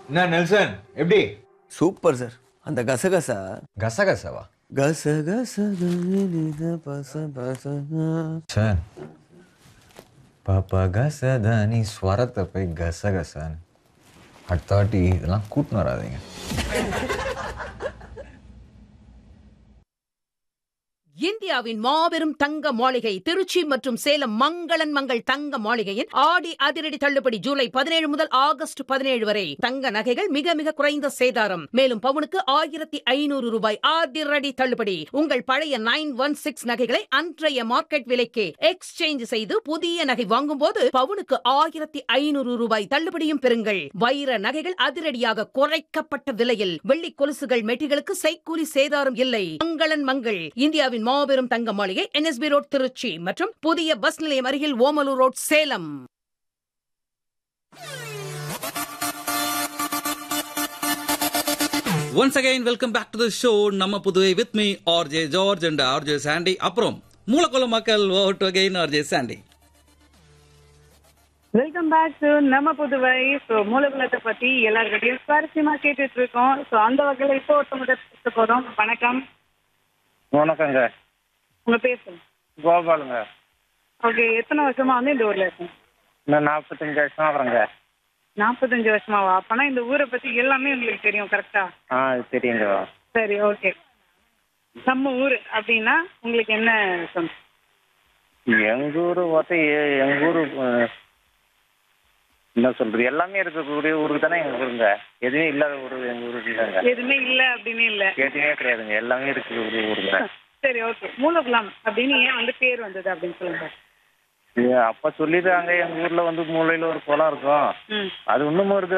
என்ன நெல்சன் எப்படி super sir அந்த கசகசா கசகசவா கசகச கனித பச பச சார் பாப்பா கசதானி ஸ்வரத்தை போய் கசகசான்னு அடுத்த வாட்டி இதெல்லாம் கூட்டின்னு வராதீங்க இந்தியாவின் மாபெரும் தங்க மாளிகை திருச்சி மற்றும் சேலம் மங்களன் மங்கள் தங்க மாளிகையின் ஆடி அதிரடி தள்ளுபடி ஜூலை பதினேழு முதல் ஆகஸ்ட் பதினேழு வரை தங்க நகைகள் மிக மிக குறைந்த சேதாரம் மேலும் பவுனுக்கு ஆயிரத்தி ஐநூறு ரூபாய் அதிரடி தள்ளுபடி உங்கள் பழைய நைன் ஒன் சிக்ஸ் நகைகளை அன்றைய மார்க்கெட் விலைக்கு எக்ஸ்சேஞ்ச் செய்து புதிய நகை வாங்கும்போது பவுனுக்கு ஆயிரத்தி ஐநூறு ரூபாய் தள்ளுபடியும் பெறுங்கள் வைர நகைகள் அதிரடியாக குறைக்கப்பட்ட விலையில் வெள்ளி கொலுசுகள் மெட்டிகளுக்கு செய்கூலி சேதாரம் இல்லை மங்களன் மங்கள் இந்தியாவின் மாபெரும் தங்க மாளிகை என்எஸ்பி ரோட் திருச்சி மற்றும் புதிய பஸ் நிலையம் அருகில் Omalur road Salem once again welcome back to the show நம்ம Puduvai with me RJ George and RJ Sandy அப்புறம் மூலக்குள மக்கள் ஓட் again RJ Sandy welcome back to நம்ம புதுவை ஸோ மூலகுலத்தை பத்தி எல்லாருக்கிட்டையும் சுவாரஸ்யமா கேட்டுட்டு இருக்கோம் ஸோ அந்த வகையில இப்போ ஒருத்தவங்க பேச போறோம் வணக்கம் வணக்கங்க உங்க பேர் சொல்லுங்க கோபாலுங்க ஓகே எத்தனை வருஷமா வந்து இந்த ஊர்ல இருக்கீங்க இன்னும் நாற்பத்தஞ்சு வருஷம் ஆகுறேங்க நாற்பத்தஞ்சு வருஷமாவா அப்பனா இந்த ஊரை பத்தி எல்லாமே உங்களுக்கு தெரியும் கரெக்டா ஆ அது தெரியுங்க சரி ஓகே நம்ம ஊர் அப்படின்னா உங்களுக்கு என்ன சொன்ன எங்க ஊர் பார்த்தா எ- எங்க ஊர் அஹ், என்ன சொல்றது எல்லாமே இருக்கக்கூடிய ஊருக்கு தானே எங்க ஊருங்க எதுவுமே இல்லாத ஊர் எங்க ஊருக்கு இல்லைங்க எதுவுமே இல்ல அப்படின்னு இல்ல எதுவுமே கிடையாதுங்க எல்லாமே இருக்கக்கூடிய ஊருங்க சரி ஓகே மூலகுலம் அப்படின்னு ஏன் வந்து பேர் வந்தது அப்படின்னு சொல்லுங்க இது அப்ப சொல்லிடுறாங்க எங்க ஊர்ல வந்து மூலையில ஒரு குளம் இருக்கும் ம் அது இன்னும் வருது